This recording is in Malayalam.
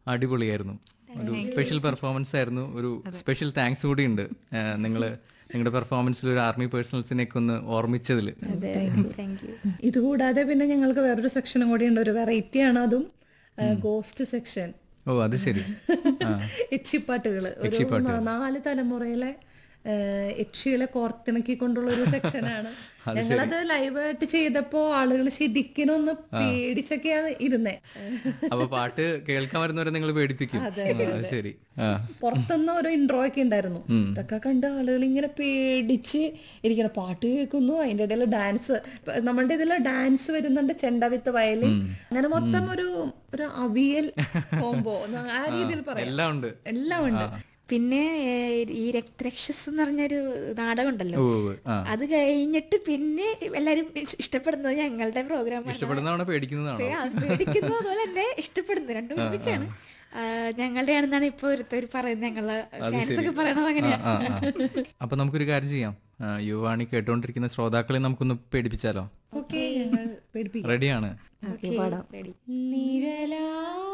അടിപൊളിയായിരുന്നു ഒരു സ്പെഷ്യൽ പെർഫോമൻസ് ആയിരുന്നു ഒരു സ്പെഷ്യൽ താങ്ക്സ് കൂടി ഉണ്ട് നിങ്ങൾ നിങ്ങളുടെ പെർഫോമൻസിൽ ഒരു ആർമി പേഴ്സണൽസിനെയൊക്കെ ഒന്ന് ഓർമ്മിച്ചതിൽ താങ്ക് യു ഇതുകൂടാതെ പിന്നെ ഞങ്ങൾക്ക് വേറൊരു സെക്ഷനും കൂടി ഉണ്ട് ഒരു വെറൈറ്റി ആണ് അതും ഗോസ്റ്റ് സെക്ഷൻ ഓ അത് ശരി ആ യക്ഷിപ്പാട്ടുകള് ഒരു നാ- നാല് തലമുറയിലെ ആ, യക്ഷികളെ കോർത്തിണക്കിക്കൊണ്ടുള്ള ഒരു സെക്ഷനാണ് ഞങ്ങളത് ലൈവായിട്ട് ചെയ്തപ്പോ ആളുകൾ ശരിക്കും ഒന്ന് പേടിച്ചൊക്കെയാണ് ഇരുന്നേ അപ്പൊ പാട്ട് കേൾക്കാൻ വരുന്നവരെ നിങ്ങൾ പേടിപ്പിക്കും ആ, അത് ശരി ആ പുറത്തുനിന്ന് ഒരു ഇൻട്രോ ഒക്കെ ഉണ്ടായിരുന്നു ഇതൊക്കെ കണ്ട് ആളുകൾ ഇങ്ങനെ പേടിച്ച് ഇരിക്കണം പാട്ട് കേൾക്കുന്നു അതിന്റെ ഇടയിൽ ഡാൻസ് നമ്മളുടെ ഇതിൽ ഡാൻസ് വരുന്നുണ്ട് ചെണ്ട വിത്ത് വയലിൻ അങ്ങനെ മൊത്തം ഒരു ഒരു അവിയൽ കോംബോ ആ രീതിയിൽ പറയാം എല്ലാം ഉണ്ട് എല്ലാം ഉണ്ട് പിന്നെ ഏഹ്, ഈ രക്തരക്ഷസ് എന്ന് പറഞ്ഞൊരു നാടകം ഉണ്ടല്ലോ ഓ ഓ, ആ അത് കഴിഞ്ഞിട്ട് പിന്നെ എല്ലാരും ഇഷ്- ഇഷ്ടപ്പെടുന്നത് ഞങ്ങളുടെ പ്രോഗ്രാമാണ് ഇഷ്ടപ്പെടുന്നതാണോ പേടിക്കുന്നതാണോ പേടിക്കുന്നത് അതുപോലെ തന്നെ ഇഷ്ടപ്പെടുന്നത് രണ്ടും ഒരുമിച്ചാണ് ആ, ഞങ്ങളുടെ ആണെന്നാണ് ഇപ്പൊ ഒരുത്തർ പറയുന്നത് ഞങ്ങളെ ഫാൻസ് ഒക്കെ പറയണത് അങ്ങനെയാ ആ, ആ. അപ്പൊ നമുക്കൊരു കാര്യം ചെയ്യാം ആ, യുവാണി കേട്ടോണ്ടിരിക്കുന്ന ശ്രോതാക്കളെ നമുക്കൊന്ന് പേടിപ്പിച്ചാലോ ഓക്കെ ഞങ്ങൾ പേടിപ്പിക്കും റെഡിയാണ് Ready. നിഴലാ